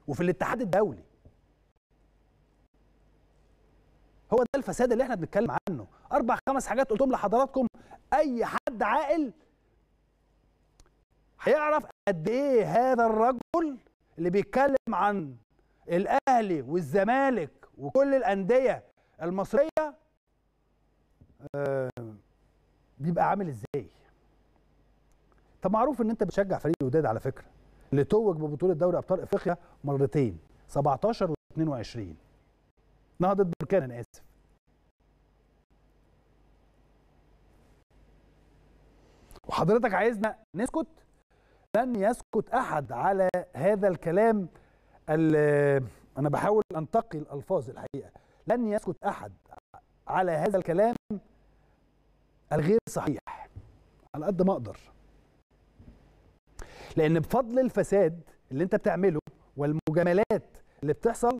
وفي الاتحاد الدولي هو ده الفساد اللي احنا بنتكلم عنه اربع خمس حاجات قلتهم لحضراتكم اي حد عاقل هيعرف قد ايه هذا الرجل اللي بيتكلم عن الاهلي والزمالك وكل الانديه المصريه آه بيبقى عامل ازاي طب معروف ان انت بتشجع فريق الوداد على فكره اللي توج ببطوله دوري ابطال افريقيا مرتين 17 و 22 نهضه بركان انا اسف وحضرتك عايزنا نسكت لن يسكت احد على هذا الكلام انا بحاول انتقي الالفاظ الحقيقه لن يسكت احد على هذا الكلام الغير صحيح على قد ما اقدر لان بفضل الفساد اللي انت بتعمله والمجاملات اللي بتحصل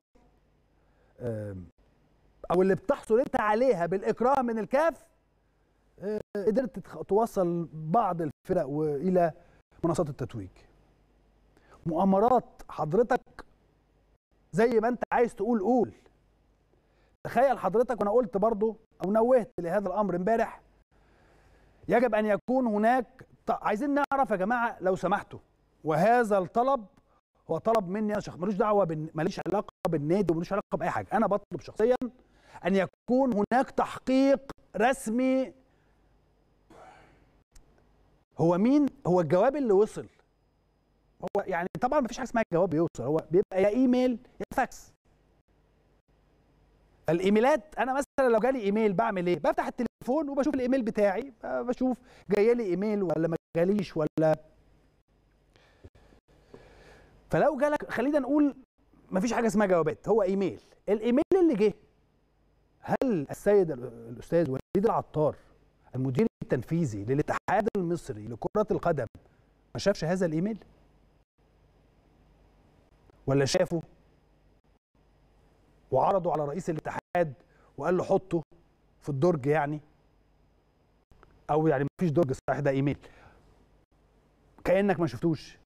او اللي بتحصل انت عليها بالاكراه من الكاف قدرت توصل بعض الفرق والى منصات التتويج مؤامرات حضرتك زي ما انت عايز تقول قول تخيل حضرتك وانا قلت برضو او نوهت لهذا الامر امبارح يجب ان يكون هناك عايزين نعرف يا جماعه لو سمحتوا وهذا الطلب هو طلب مني انا شخص ملوش دعوه بن... ماليش علاقه بالنادي وملوش علاقه باي حاجه انا بطلب شخصيا ان يكون هناك تحقيق رسمي هو مين هو الجواب اللي وصل هو يعني طبعا مفيش حاجه اسمها الجواب بيوصل هو بيبقى يا ايميل يا فاكس الايميلات انا مثلا لو جالي ايميل بعمل ايه بفتح التليفون وبشوف الايميل بتاعي بشوف جاي لي ايميل ولا ما جاليش ولا فلو جالك خلينا نقول مفيش حاجه اسمها جوابات هو ايميل الايميل اللي جه هل السيد الاستاذ وليد العطار المدير التنفيذي للاتحاد المصري لكره القدم ما شافش هذا الايميل ولا شافه وعرضه على رئيس الاتحاد وقال له حطه في الدرج يعني او يعني مفيش درج صحيح ده ايميل كانك ما شفتوش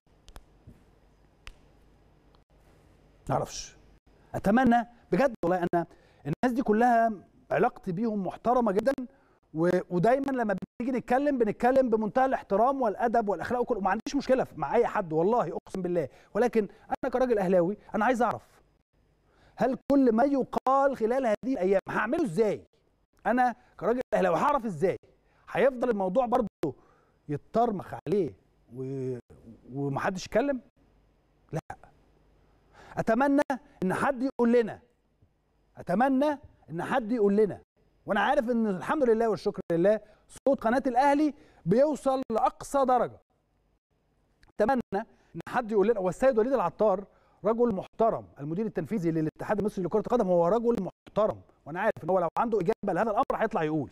معرفش اتمنى بجد والله انا الناس دي كلها علاقتي بيهم محترمه جدا و... ودايما لما بنيجي نتكلم بنتكلم بمنتهى الاحترام والادب والاخلاق وكل وما عنديش مشكله مع اي حد والله اقسم بالله ولكن انا كراجل اهلاوي انا عايز اعرف هل كل ما يقال خلال هذه الايام هعمله ازاي انا كراجل اهلاوي هعرف ازاي هيفضل الموضوع برضه يتطرمخ عليه و... ومحدش يتكلم لا اتمنى ان حد يقول لنا اتمنى ان حد يقول لنا وانا عارف ان الحمد لله والشكر لله صوت قناه الاهلي بيوصل لاقصى درجه اتمنى ان حد يقول لنا والسيد وليد العطار رجل محترم المدير التنفيذي للاتحاد المصري لكره القدم هو رجل محترم وانا عارف ان هو لو عنده اجابه لهذا الامر هيطلع يقول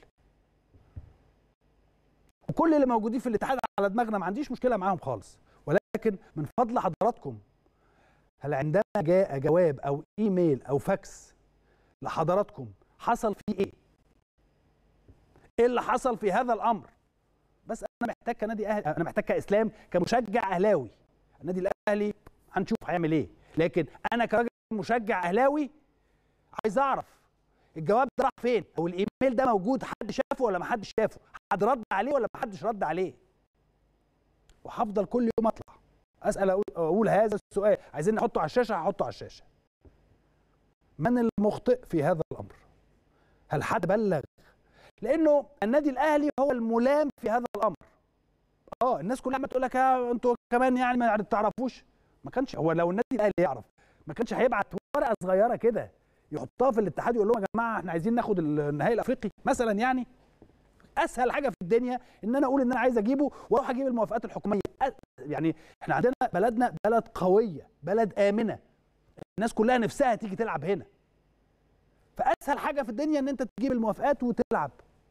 وكل اللي موجودين في الاتحاد على دماغنا ما عنديش مشكله معاهم خالص ولكن من فضل حضراتكم هل عندما جاء جواب او ايميل او فاكس لحضراتكم حصل فيه ايه ايه اللي حصل في هذا الامر بس انا محتاج كنادي اهلي انا محتاج كاسلام كمشجع اهلاوي النادي الاهلي هنشوف هيعمل ايه لكن انا كراجل مشجع اهلاوي عايز اعرف الجواب ده راح فين او الايميل ده موجود حد شافه ولا ما حدش شافه حد رد عليه ولا ما حدش رد عليه وهفضل كل يوم اطلع اسال اقول, أقول هذا السؤال عايزين نحطه على الشاشه هحطه على الشاشه من المخطئ في هذا الامر هل حد بلغ لانه النادي الاهلي هو الملام في هذا الامر اه الناس كلها عماله تقول لك انتوا كمان يعني ما تعرفوش ما كانش هو لو النادي الاهلي يعرف ما كانش هيبعت ورقه صغيره كده يحطها في الاتحاد يقول لهم يا جماعه احنا عايزين ناخد النهائي الافريقي مثلا يعني اسهل حاجه في الدنيا ان انا اقول ان انا عايز اجيبه واروح اجيب الموافقات الحكوميه يعني احنا عندنا بلدنا بلد قويه بلد امنه الناس كلها نفسها تيجي تلعب هنا فاسهل حاجه في الدنيا ان انت تجيب الموافقات وتلعب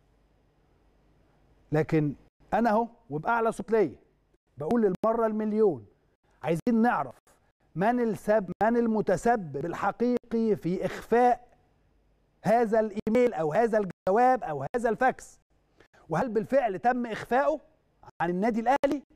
لكن انا اهو وباعلى صوت ليا بقول للمره المليون عايزين نعرف من السب من المتسبب الحقيقي في اخفاء هذا الايميل او هذا الجواب او هذا الفاكس وهل بالفعل تم اخفائه عن النادي الاهلي